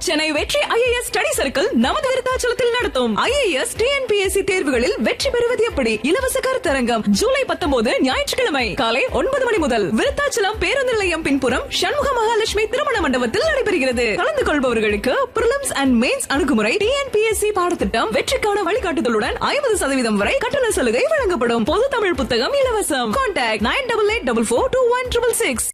சென்னை வெற்றி IAS study circle நமது விருத்தாச்சலத்தில் நடத்தும் ஐஏஎஸ் டிஎன்பிஎஸ்சி தேர்வுகளில் வெற்றி பெறுவது எப்படி இலவச கருத்தரங்கம் ஜூலை பத்தொன்பது ஞாயிற்றுக்கிழமை காலை ஒன்பது மணி முதல் விருத்தாச்சலம் பேருந்து நிலையம் பின்புறம் சண்முக மகாலட்சுமி திருமண மண்டபத்தில் நடைபெறுகிறது கலந்து கொள்பவர்களுக்கு பிரிலிம்ஸ் அண்ட் மெயின்ஸ் அணுகுமுறை டிஎன்பிஎஸ்சி பாடத்திட்டம் வெற்றிக்கான வழிகாட்டுதலுடன் ஐம்பது சதவீதம் வரை கட்டண சலுகை வழங்கப்படும் பொது தமிழ் புத்தகம் இலவசம் contact nine double eight double four two one triple six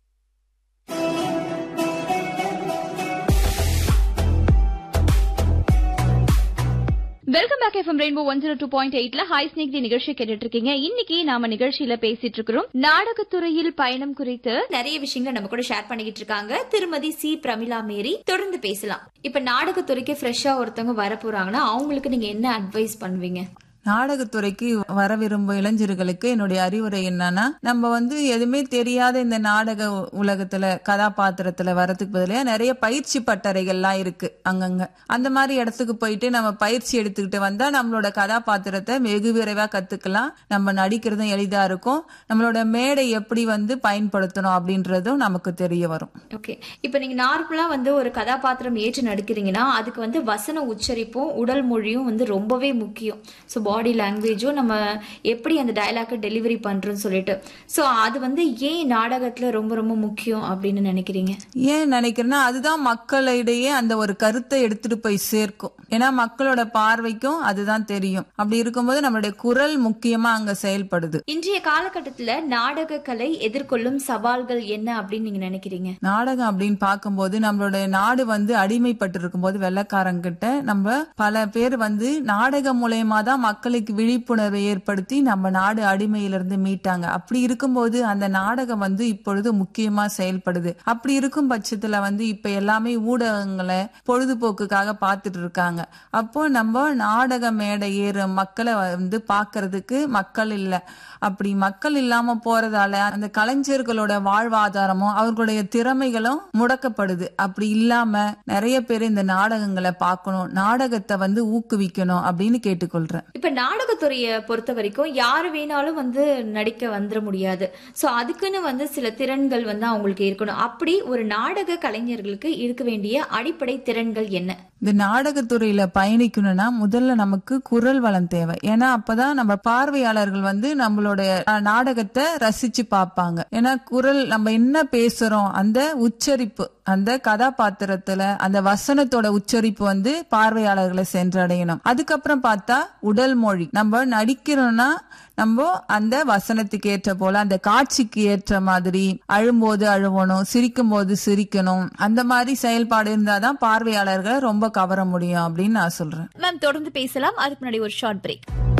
welcome back F M rainbow one zero two point எயிட்ல ஹாய் ஸ்னேக் தி நிகழ்ச்சி கேட்டுட்டு இருக்கீங்க இன்னைக்கு நாம நிகழ்ச்சியில பேசிட்டு இருக்கிறோம் நாடகத்துறையில் பயணம் குறித்து நிறைய விஷயங்களை நம்ம கூட ஷேர் பண்ணிக்கிட்டு இருக்காங்க திருமதி சி பிரமிளா மேரி தொடர்ந்து பேசலாம் இப்ப நாடகத்துறைக்கு ஃப்ரெஷ்ஷா ஒருத்தவங்க வர போறாங்கன்னா அவங்களுக்கு நீங்க என்ன அட்வைஸ் பண்ணுவீங்க நாடகத்துறைக்கு வர விரும்பும் இளைஞர்களுக்கு என்னுடைய அறிவுரை என்னன்னா நம்ம வந்து எதுவுமே தெரியாத இந்த நாடக உலகத்துல கதாபாத்திரத்துல வரதுக்கு பதிலாக நிறைய பயிற்சி பட்டறைகள்லாம் இருக்கு அங்கங்க அந்த மாதிரி இடத்துக்கு போயிட்டு நம்ம பயிற்சி எடுத்துக்கிட்டு வந்தா நம்மளோட கதாபாத்திரத்தை வெகு விரைவா கத்துக்கலாம் நம்ம நடிக்கிறதும் எளிதா இருக்கும் நம்மளோட மேடை எப்படி வந்து பயன்படுத்தணும் அப்படின்றதும் நமக்கு தெரிய வரும் ஓகே இப்ப நீங்க நார்மலா வந்து ஒரு கதாபாத்திரம் ஏற்று நடிக்கிறீங்கன்னா அதுக்கு வந்து வசன உச்சரிப்பும் உடல் மொழியும் வந்து ரொம்பவே முக்கியம் ஸோ பாடி லாங்குவேஜும் நம்ம எப்படி அந்த டயலாக்கை டெலிவரி பண்றோம்னு சொல்லிட்டு ஸோ அது வந்து ஏன் நாடகத்துல ரொம்ப ரொம்ப முக்கியம் அப்படின்னு நினைக்கிறீங்க ஏன் நினைக்கிறேன்னா அதுதான் மக்களிடையே அந்த ஒரு கருத்தை எடுத்துட்டு போய் சேர்க்கும் ஏன்னா மக்களோட பார்வைக்கும் அதுதான் தெரியும் அப்படி இருக்கும்போது நம்மளுடைய குரல் முக்கியமா அங்க செயல்படுது இன்றைய காலகட்டத்துல நாடக கலை எதிர்கொள்ளும் சவால்கள் என்ன அப்படின்னு நீங்க நினைக்கிறீங்க நாடகம் அப்படின்னு பார்க்கும்போது நம்மளுடைய நாடு வந்து அடிமைப்பட்டு இருக்கும்போது வெள்ளக்காரங்கிட்ட நம்ம பல பேர் வந்து நாடகம் மூலயமா தான் மக்களுக்கு விழிப்புணர்வை ஏற்படுத்தி நம்ம நாடு அடிமையிலிருந்து மீட்டாங்க அப்படி இருக்கும்போது அந்த நாடகம் வந்து இப்பொழுது முக்கியமா செயல்படுது அப்படி இருக்கும் பட்சத்துல வந்து இப்ப எல்லாமே ஊடகங்களை பொழுதுபோக்குக்காக பார்த்துட்டு இருக்காங்க அப்போ நம்ம நாடக மேடை ஏற மக்களை வந்து பார்க்கிறதுக்கு மக்கள் இல்லை அப்படி மக்கள் இல்லாம போறதால அந்த கலைஞர்களோட வாழ்வாதாரமும் அவர்களுடைய திறமைகளும் முடக்கப்படுது அப்படி இல்லாம நிறைய பேர் இந்த நாடகங்களை பார்க்கணும் நாடகத்தை வந்து ஊக்குவிக்கணும் அப்படின்னு கேட்டுக்கொள்றேன் இப்ப நாடகத்துறைய பொறுத்த வரைக்கும் யாரு வேணாலும் வந்து நடிக்க வந்துட முடியாது சோ அதுக்குன்னு வந்து சில திறன்கள் வந்து அவங்களுக்கு இருக்கணும் அப்படி ஒரு நாடக கலைஞர்களுக்கு இருக்க வேண்டிய அடிப்படை திறன்கள் என்ன இந்த நாடகத்துறையில பயணிக்கணும்னா முதல்ல நமக்கு குரல் வளம் தேவை ஏன்னா அப்பதான் நம்ம பார்வையாளர்கள் வந்து நம்மளுடைய அஹ், நாடகத்தை ரசிச்சு பார்ப்பாங்க ஏன்னா குரல் நம்ம என்ன பேசுறோம் அந்த உச்சரிப்பு அந்த கதாபாத்திரத்துல அந்த வசனத்தோட உச்சரிப்பு வந்து பார்வையாளர்களை சென்றடையணும் அதுக்கப்புறம் பார்த்தா உடல் மொழி நம்ம நடிக்கிறோம்னா நம்ம அந்த வசனத்துக்கு ஏற்ற போல அந்த காட்சிக்கு ஏற்ற மாதிரி அழும்போது அழுவணும் சிரிக்கும் போது சிரிக்கணும் அந்த மாதிரி செயல்பாடு இருந்தாதான் பார்வையாளர்களை ரொம்ப கவர முடியும் அப்படின்னு நான் சொல்றேன் மேம் தொடர்ந்து பேசலாம் அதுக்கு முன்னாடி ஒரு ஷார்ட் பிரேக்